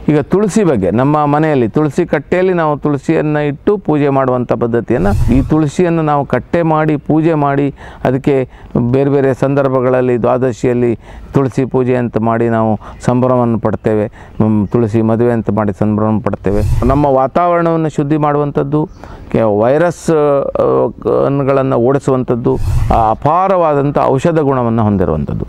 ಈಗ ತುಳಸಿ ಬಗ್ಗೆ ನಮ್ಮ ಮನೆಯಲ್ಲಿ ತುಳಸಿ ಕಟ್ಟೆಯಲ್ಲಿ ನಾವು ತುಳಸಿಯನ್ನು ಇಟ್ಟು ಪೂಜೆ ಮಾಡುವಂಥ ಪದ್ಧತಿಯನ್ನು ಈ ತುಳಸಿಯನ್ನು ನಾವು ಕಟ್ಟೆ ಮಾಡಿ ಪೂಜೆ ಮಾಡಿ ಅದಕ್ಕೆ ಬೇರೆ ಬೇರೆ ಸಂದರ್ಭಗಳಲ್ಲಿ ದ್ವಾದಶಿಯಲ್ಲಿ ತುಳಸಿ ಪೂಜೆ ಅಂತ ಮಾಡಿ ನಾವು ಸಂಭ್ರಮವನ್ನು ಪಡ್ತೇವೆ ಹ್ಮ್, ತುಳಸಿ ಮದುವೆ ಅಂತ ಮಾಡಿ ಸಂಭ್ರಮ ಪಡ್ತೇವೆ ನಮ್ಮ ವಾತಾವರಣವನ್ನು ಶುದ್ಧಿ ಮಾಡುವಂಥದ್ದು ಕೆ- ವೈರಸ್ ಗಳನ್ನು ಓಡಿಸುವಂಥದ್ದು ಆ ಅಪಾರವಾದಂಥ ಔಷಧ ಗುಣವನ್ನು ಹೊಂದಿರುವಂಥದ್ದು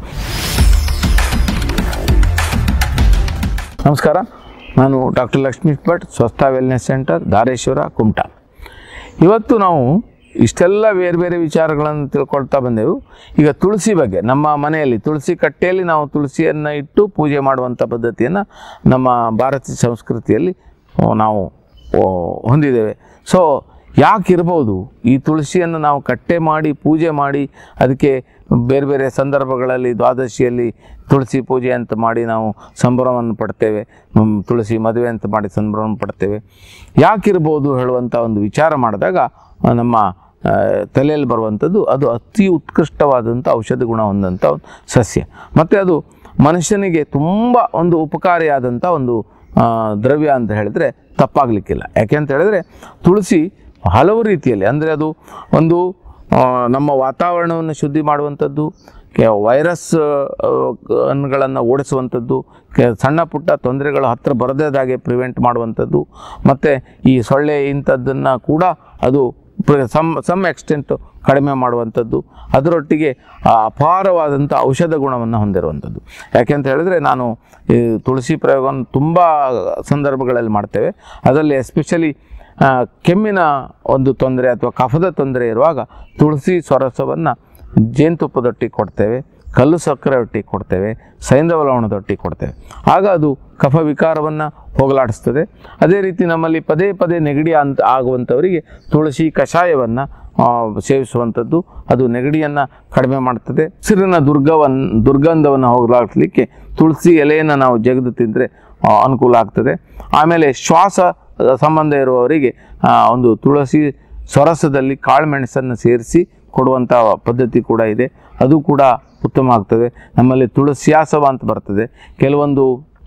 ನಮಸ್ಕಾರ ನಾನು ಡಾಕ್ಟರ್ ಲಕ್ಷ್ಮೀ ಭಟ್ ಸ್ವಸ್ಥ ವೆಲ್ನೆಸ್ ಸೆಂಟರ್ ಧಾರೇಶ್ವರ ಕುಮಟಾ ಇವತ್ತು ನಾವು ಇಷ್ಟೆಲ್ಲ ಬೇರೆ ಬೇರೆ ವಿಚಾರಗಳನ್ನು ತಿಳ್ಕೊಳ್ತಾ ಬಂದೆವು ಈಗ ತುಳಸಿ ಬಗ್ಗೆ ನಮ್ಮ ಮನೆಯಲ್ಲಿ ತುಳಸಿ ಕಟ್ಟೆಯಲ್ಲಿ ನಾವು ತುಳಸಿಯನ್ನು ಇಟ್ಟು ಪೂಜೆ ಮಾಡುವಂಥ ಪದ್ಧತಿಯನ್ನು ನಮ್ಮ ಭಾರತೀಯ ಸಂಸ್ಕೃತಿಯಲ್ಲಿ ಆ, ನಾವು ಆ, ಹೊಂದಿದ್ದೇವೆ ಸೊ ಯಾಕಿರ್ಬೋದು ಈ ತುಳಸಿಯನ್ನು ನಾವು ಕಟ್ಟೆ ಮಾಡಿ ಪೂಜೆ ಮಾಡಿ ಅದಕ್ಕೆ ಬೇರೆ ಬೇರೆ ಸಂದರ್ಭಗಳಲ್ಲಿ ದ್ವಾದಶಿಯಲ್ಲಿ ತುಳಸಿ ಪೂಜೆ ಅಂತ ಮಾಡಿ ನಾವು ಸಂಭ್ರಮವನ್ನು ಪಡ್ತೇವೆ ಹ್ಮ್, ತುಳಸಿ ಮದುವೆ ಅಂತ ಮಾಡಿ ಸಂಭ್ರಮ ಪಡ್ತೇವೆ ಯಾಕಿರ್ಬೋದು ಹೇಳುವಂಥ ಒಂದು ವಿಚಾರ ಮಾಡಿದಾಗ ಆ, ನಮ್ಮ ಆ, ತಲೆಯಲ್ಲಿ ಬರುವಂಥದ್ದು ಅದು ಅತಿ ಉತ್ಕೃಷ್ಟವಾದಂಥ ಔಷಧ ಗುಣ ಹೊಂದಂಥ ಒಂದು ಸಸ್ಯ ಮತ್ತು ಅದು ಮನುಷ್ಯನಿಗೆ ತುಂಬ ಒಂದು ಉಪಕಾರಿಯಾದಂಥ ಒಂದು ಆ, ದ್ರವ್ಯ ಅಂತ ಹೇಳಿದ್ರೆ ತಪ್ಪಾಗಲಿಕ್ಕಿಲ್ಲ ಯಾಕೆ ಅಂತ ಹೇಳಿದ್ರೆ ತುಳಸಿ ಹಲವು ರೀತಿಯಲ್ಲಿ ಅಂದರೆ ಅದು ಒಂದು ಆ, ನಮ್ಮ ವಾತಾವರಣವನ್ನು ಶುದ್ಧಿ ಮಾಡುವಂಥದ್ದು ಕೆ ವೈರಸ್ ಗಳನ್ನು ಓಡಿಸುವಂಥದ್ದು ಕೆ ಸಣ್ಣ ಪುಟ್ಟ ತೊಂದರೆಗಳು ಹತ್ತಿರ ಬರದೇದಾಗೆ ಪ್ರಿವೆಂಟ್ ಮಾಡುವಂಥದ್ದು ಮತ್ತು ಈ ಸೊಳ್ಳೆ ಇಂಥದ್ದನ್ನು ಕೂಡ ಅದು ಪ್ರ- ಸಮ್ ಸಮ್ ಎಕ್ಸ್ಟೆಂಟ್ ಕಡಿಮೆ ಮಾಡುವಂಥದ್ದು ಅದರೊಟ್ಟಿಗೆ ಆ ಅಪಾರವಾದಂಥ ಔಷಧ ಗುಣವನ್ನು ಹೊಂದಿರುವಂಥದ್ದು ಯಾಕೆಂತ ಹೇಳಿದ್ರೆ ನಾನು ಈ ತುಳಸಿ ಪ್ರಯೋಗವನ್ನು ತುಂಬ ಸಂದರ್ಭಗಳಲ್ಲಿ ಮಾಡ್ತೇವೆ ಅದರಲ್ಲಿ ಎಸ್ಪೆಷಲಿ ಕೆಮ್ಮಿನ ಒಂದು ತೊಂದರೆ ಅಥವಾ ಕಫದ ತೊಂದರೆ ಇರುವಾಗ ತುಳಸಿ ಸ್ವರಸವನ್ನು ಜೇನುತುಪ್ಪದೊಟ್ಟಿಗೆ ಕೊಡ್ತೇವೆ ಕಲ್ಲು ಸಕ್ಕರೆ ಒಟ್ಟಿಗೆ ಕೊಡ್ತೇವೆ ಸೈಂಧವ ಲವಣದೊಟ್ಟಿಗೆ ಕೊಡ್ತೇವೆ ಆಗ ಅದು ಕಫ ವಿಕಾರವನ್ನು ಹೋಗಲಾಡಿಸ್ತದೆ ಅದೇ ರೀತಿ ನಮ್ಮಲ್ಲಿ ಪದೇ ಪದೇ ನೆಗಡಿ ಅಂತ ಆಗುವಂಥವರಿಗೆ ತುಳಸಿ ಕಷಾಯವನ್ನು ಸೇವಿಸುವಂಥದ್ದು ಅದು ನೆಗಡಿಯನ್ನು ಕಡಿಮೆ ಮಾಡ್ತದೆ ಉಸಿರಿನ ದುರ್ಗವನ್ನು ದುರ್ಗಂಧವನ್ನು ಹೋಗಲಾಡಿಸಲಿಕ್ಕೆ ತುಳಸಿ ಎಲೆಯನ್ನು ನಾವು ಜಗದು ತಿಂದರೆ ಆ, ಅನುಕೂಲ ಆಗ್ತದೆ ಆಮೇಲೆ ಶ್ವಾಸ ಆ, ಸಂಬಂಧ ಇರುವವರಿಗೆ ಆ, ಒಂದು ತುಳಸಿ ಸೊರಸದಲ್ಲಿ ಕಾಳುಮೆಣಸನ್ನು ಸೇರಿಸಿ ಕೊಡುವಂಥ ಪದ್ಧತಿ ಕೂಡ ಇದೆ ಅದು ಕೂಡ ಉತ್ತಮ ಆಗ್ತದೆ ನಮ್ಮಲ್ಲಿ ತುಳಸಿಯಾಸವ ಅಂತ ಬರ್ತದೆ ಕೆಲವೊಂದು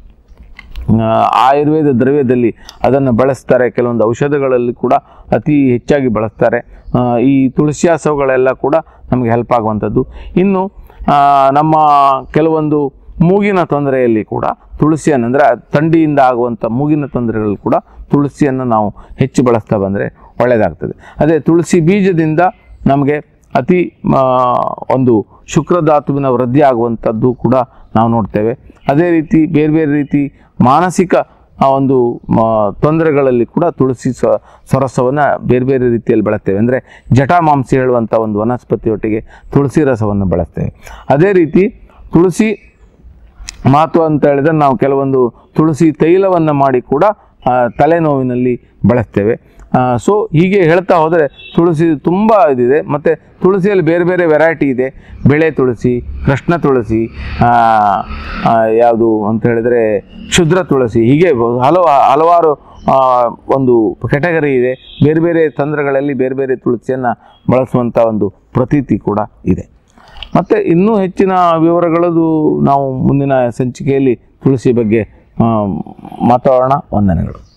ಆ, ಆಯುರ್ವೇದ ದ್ರವ್ಯದಲ್ಲಿ ಅದನ್ನು ಬಳಸ್ತಾರೆ ಕೆಲವೊಂದು ಔಷಧಗಳಲ್ಲಿ ಕೂಡ ಅತಿ ಹೆಚ್ಚಾಗಿ ಬಳಸ್ತಾರೆ ಆ, ಈ ತುಳಸಿಯಾಸವಗಳೆಲ್ಲ ಕೂಡ ನಮಗೆ ಹೆಲ್ಪ್ ಆಗುವಂಥದ್ದು ಇನ್ನು ಆ, ನಮ್ಮ ಕೆಲವೊಂದು ಮೂಗಿನ ತೊಂದರೆಯಲ್ಲಿ ಕೂಡ ತುಳಸಿಯನ್ನು ಅಂದರೆ ಥಂಡಿಯಿಂದ ಆಗುವಂಥ ಮೂಗಿನ ತೊಂದರೆಗಳು ಕೂಡ ತುಳಸಿಯನ್ನು ನಾವು ಹೆಚ್ಚು ಬಳಸ್ತಾ ಬಂದರೆ ಒಳ್ಳೆಯದಾಗ್ತದೆ ಅದೇ ತುಳಸಿ ಬೀಜದಿಂದ ನಮಗೆ ಅತಿ ಆ, ಒಂದು ಶುಕ್ರಧಾತುವಿನ ವೃದ್ಧಿ ಆಗುವಂಥದ್ದು ಕೂಡ ನಾವು ನೋಡ್ತೇವೆ ಅದೇ ರೀತಿ ಬೇರೆ ಬೇರೆ ರೀತಿ ಮಾನಸಿಕ ಆ ಒಂದು ಮ, ತೊಂದರೆಗಳಲ್ಲಿ ಕೂಡ ತುಳಸಿ ಸ ಸರಸವನ್ನು ಬೇರೆ ಬೇರೆ ರೀತಿಯಲ್ಲಿ ಬಳಸ್ತೇವೆ ಅಂದರೆ ಜಟಾಮಾಂಸಿ ಹೇಳುವಂಥ ಒಂದು ವನಸ್ಪತಿಯೊಟ್ಟಿಗೆ ತುಳಸಿ ರಸವನ್ನು ಬಳಸ್ತೇವೆ ಅದೇ ರೀತಿ ತುಳಸಿ ಮಹತ್ವ ಅಂತ ಹೇಳಿದ್ರೆ ನಾವು ಕೆಲವೊಂದು ತುಳಸಿ ತೈಲವನ್ನು ಮಾಡಿ ಕೂಡ ಆ, ತಲೆನೋವಿನಲ್ಲಿ ಬಳಸ್ತೇವೆ ಸೊ ಹೀಗೆ ಹೇಳ್ತಾ ಹೋದರೆ ತುಳಸಿ ತುಂಬ ಇದಿದೆ ಮತ್ತು ತುಳಸಿಯಲ್ಲಿ ಬೇರೆ ಬೇರೆ ವೆರೈಟಿ ಇದೆ ಬೆಳೆ ತುಳಸಿ ಕೃಷ್ಣ ತುಳಸಿ ಯಾವುದು ಅಂತ ಹೇಳಿದರೆ ಕ್ಷುದ್ರ ತುಳಸಿ ಹೀಗೆ ಹಲವು ಹಲವಾರು ಆ, ಒಂದು ಕೆಟಗರಿ ಇದೆ ಬೇರೆ ಬೇರೆ ತಂತ್ರಗಳಲ್ಲಿ ಬೇರೆ ಬೇರೆ ತುಳಸಿಯನ್ನು ಬಳಸುವಂಥ ಒಂದು ಪ್ರತೀತಿ ಕೂಡ ಇದೆ ಮತ್ತು ಇನ್ನೂ ಹೆಚ್ಚಿನ ವಿವರಗಳದು ನಾವು ಮುಂದಿನ ಸಂಚಿಕೆಯಲ್ಲಿ ತುಳಸಿ ಬಗ್ಗೆ ಆ, ಮಾತಾಡೋಣ ವಂದನೆಗಳು